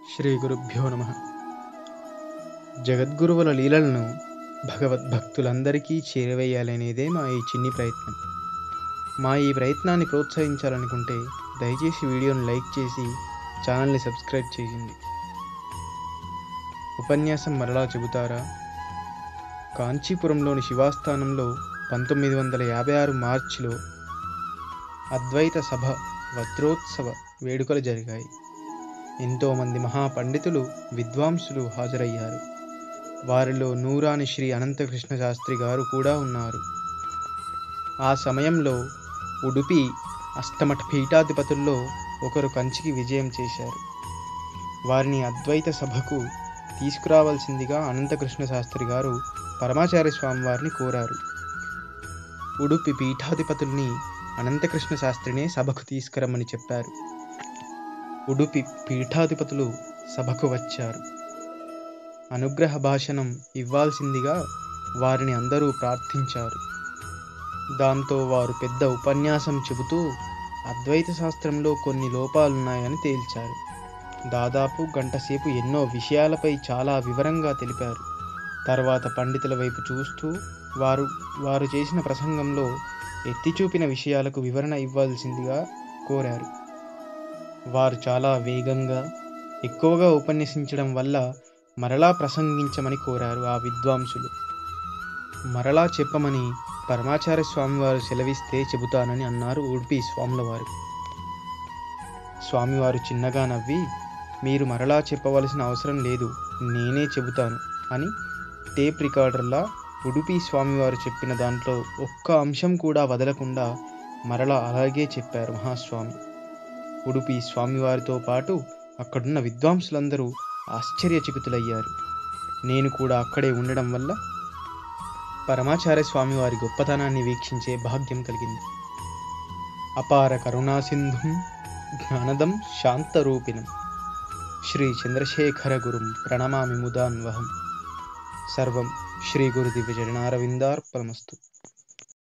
శ్రీ గురుభ్యో నమ జగద్గురువుల లీలలను భగవద్భక్తులందరికీ చేరవేయాలనేదే మా ఈ చిన్ని ప్రయత్నం మా ఈ ప్రయత్నాన్ని ప్రోత్సహించాలనుకుంటే దయచేసి వీడియోని లైక్ చేసి ఛానల్ని సబ్స్క్రైబ్ చేయండి ఉపన్యాసం మరలా చెబుతారా కాంచీపురంలోని శివాస్థానంలో పంతొమ్మిది వందల యాభై ఆరు మార్చిలో అద్వైత సభ వజ్రోత్సవ వేడుకలు జరిగాయి ఎంతోమంది మహాపండితులు విద్వాంసులు హాజరయ్యారు వారిలో నూరాని శ్రీ అనంతకృష్ణ శాస్త్రి గారు కూడా ఉన్నారు ఆ సమయంలో ఉడుపి అష్టమఠ పీఠాధిపతుల్లో ఒకరు కంచికి విజయం చేశారు వారిని అద్వైత సభకు తీసుకురావాల్సిందిగా అనంతకృష్ణ శాస్త్రి గారు పరమాచార్య స్వామి వారిని కోరారు ఉడుపి పీఠాధిపతుల్ని అనంతకృష్ణ శాస్త్రినే సభకు తీసుకురమ్మని చెప్పారు ఉడుపి పీఠాధిపతులు సభకు వచ్చారు అనుగ్రహ భాషణం ఇవ్వాల్సిందిగా వారిని అందరూ ప్రార్థించారు దాంతో వారు పెద్ద ఉపన్యాసం చెబుతూ అద్వైత శాస్త్రంలో కొన్ని లోపాలున్నాయని తేల్చారు దాదాపు గంటసేపు ఎన్నో విషయాలపై చాలా వివరంగా తెలిపారు తర్వాత పండితుల వైపు చూస్తూ వారు వారు చేసిన ప్రసంగంలో ఎత్తి చూపిన విషయాలకు వివరణ ఇవ్వాల్సిందిగా కోరారు వారు చాలా వేగంగా ఎక్కువగా ఉపన్యసించడం వల్ల మరలా ప్రసంగించమని కోరారు ఆ విద్వాంసులు మరలా చెప్పమని పరమాచార్య స్వామివారు సెలవిస్తే చెబుతానని అన్నారు ఉడిపి స్వాముల వారు స్వామివారు చిన్నగా నవ్వి మీరు మరలా చెప్పవలసిన అవసరం లేదు నేనే చెబుతాను అని టేప్ రికార్డర్లా ఉడుపి స్వామివారు చెప్పిన దాంట్లో ఒక్క అంశం కూడా వదలకుండా మరలా అలాగే చెప్పారు మహాస్వామి ఉడుపి స్వామివారితో పాటు అక్కడున్న విద్వాంసులందరూ ఆశ్చర్యచకితులయ్యారు నేను కూడా అక్కడే ఉండడం వల్ల పరమాచార్య స్వామివారి గొప్పతనాన్ని వీక్షించే భాగ్యం కలిగింది అపార కరుణా సింధుం జ్ఞానదం శాంతరూపిణం శ్రీ చంద్రశేఖర గురుం ప్రణమామి ముదాన్వహం సర్వం శ్రీ గురుదివ్య చరణారవిందార్పణమస్తు